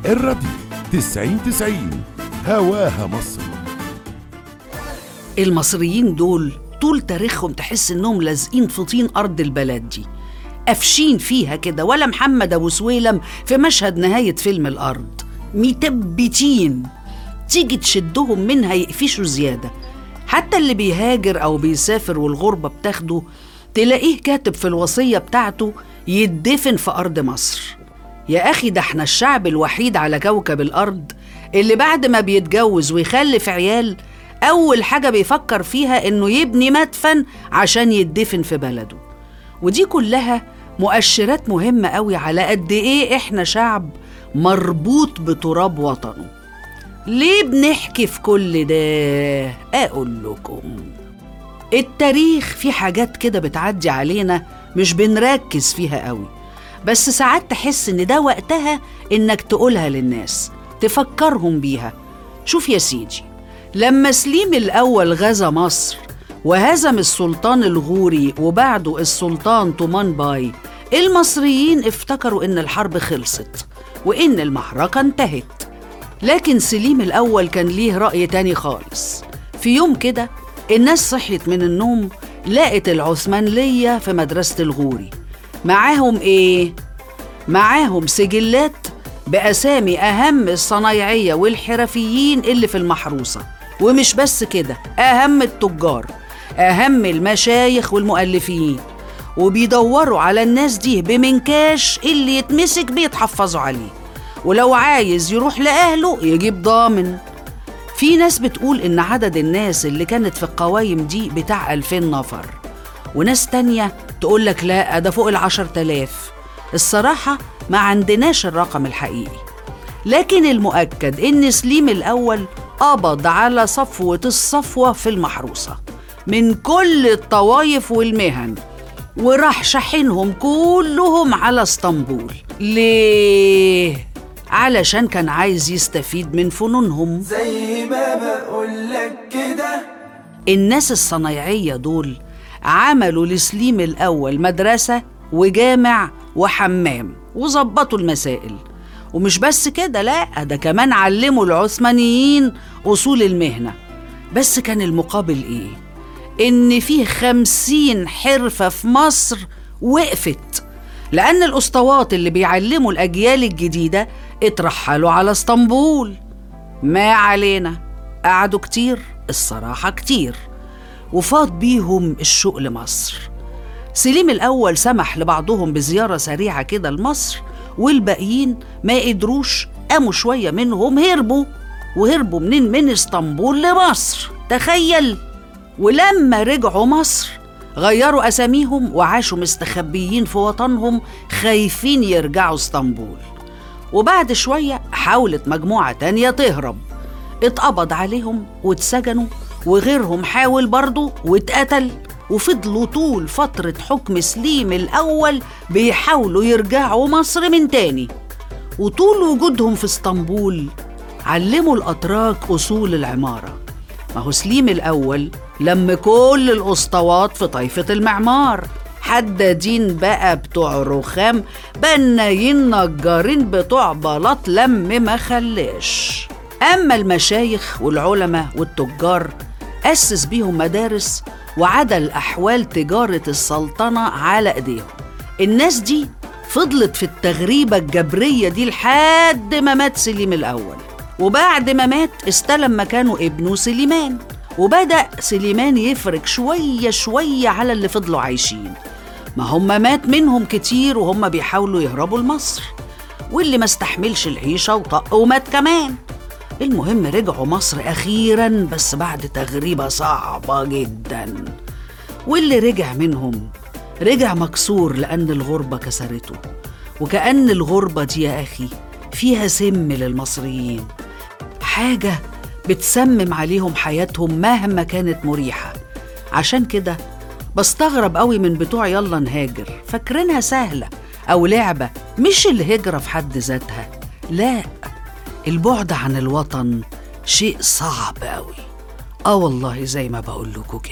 الراديو تسعين تسعين هواها مصر المصريين دول طول تاريخهم تحس انهم لازقين في طين ارض البلد دي قافشين فيها كده ولا محمد ابو سويلم في مشهد نهايه فيلم الارض متبتين تيجي تشدهم منها يقفشوا زياده حتى اللي بيهاجر او بيسافر والغربه بتاخده تلاقيه كاتب في الوصيه بتاعته يدفن في ارض مصر يا اخي ده احنا الشعب الوحيد على كوكب الارض اللي بعد ما بيتجوز ويخلف عيال اول حاجه بيفكر فيها انه يبني مدفن عشان يدفن في بلده ودي كلها مؤشرات مهمه قوي على قد ايه احنا شعب مربوط بتراب وطنه ليه بنحكي في كل ده اقول لكم التاريخ في حاجات كده بتعدي علينا مش بنركز فيها قوي بس ساعات تحس ان ده وقتها انك تقولها للناس تفكرهم بيها شوف يا سيدي لما سليم الاول غزا مصر وهزم السلطان الغوري وبعده السلطان طومان باي المصريين افتكروا ان الحرب خلصت وان المعركه انتهت لكن سليم الأول كان ليه رأي تاني خالص في يوم كده الناس صحيت من النوم لقت العثمانلية في مدرسة الغوري معاهم إيه؟ معاهم سجلات بأسامي أهم الصنايعية والحرفيين اللي في المحروسة ومش بس كده أهم التجار أهم المشايخ والمؤلفين وبيدوروا على الناس دي بمنكاش اللي يتمسك بيتحفظوا عليه ولو عايز يروح لأهله يجيب ضامن في ناس بتقول إن عدد الناس اللي كانت في القوايم دي بتاع ألفين نفر وناس تانية تقول لك لا ده فوق العشر تلاف الصراحة ما عندناش الرقم الحقيقي لكن المؤكد إن سليم الأول قبض على صفوة الصفوة في المحروسة من كل الطوايف والمهن وراح شحنهم كلهم على اسطنبول ليه؟ علشان كان عايز يستفيد من فنونهم زي ما بقولك كده الناس الصنايعية دول عملوا لسليم الأول مدرسة وجامع وحمام وظبطوا المسائل ومش بس كده لا ده كمان علموا العثمانيين أصول المهنة بس كان المقابل إيه؟ إن فيه خمسين حرفة في مصر وقفت لأن الأسطوات اللي بيعلموا الأجيال الجديدة اترحلوا على اسطنبول ما علينا قعدوا كتير الصراحة كتير وفاض بيهم الشوق لمصر سليم الأول سمح لبعضهم بزيارة سريعة كده لمصر والباقيين ما قدروش قاموا شوية منهم هربوا وهربوا منين من اسطنبول لمصر تخيل ولما رجعوا مصر غيروا أساميهم وعاشوا مستخبيين في وطنهم خايفين يرجعوا اسطنبول وبعد شوية حاولت مجموعة تانية تهرب اتقبض عليهم واتسجنوا وغيرهم حاول برضه واتقتل وفضلوا طول فترة حكم سليم الأول بيحاولوا يرجعوا مصر من تاني وطول وجودهم في اسطنبول علموا الأتراك أصول العمارة ما هو سليم الأول لم كل الأسطوات في طائفة المعمار حدادين بقى بتوع رخام بنايين نجارين بتوع بلاط لم ما خلاش أما المشايخ والعلماء والتجار أسس بيهم مدارس وعدل أحوال تجارة السلطنة على إيديهم الناس دي فضلت في التغريبة الجبرية دي لحد ما مات سليم الأول وبعد ما مات استلم مكانه ابنه سليمان وبدأ سليمان يفرق شوية شوية على اللي فضلوا عايشين ما هم مات منهم كتير وهم بيحاولوا يهربوا لمصر واللي ما استحملش العيشة وطق ومات كمان المهم رجعوا مصر أخيرا بس بعد تغريبة صعبة جدا واللي رجع منهم رجع مكسور لأن الغربة كسرته وكأن الغربة دي يا أخي فيها سم للمصريين حاجة بتسمم عليهم حياتهم مهما كانت مريحة عشان كده بستغرب قوي من بتوع يلا نهاجر فاكرينها سهلة أو لعبة مش الهجرة في حد ذاتها لا البعد عن الوطن شيء صعب قوي اه والله زي ما بقول لكم كده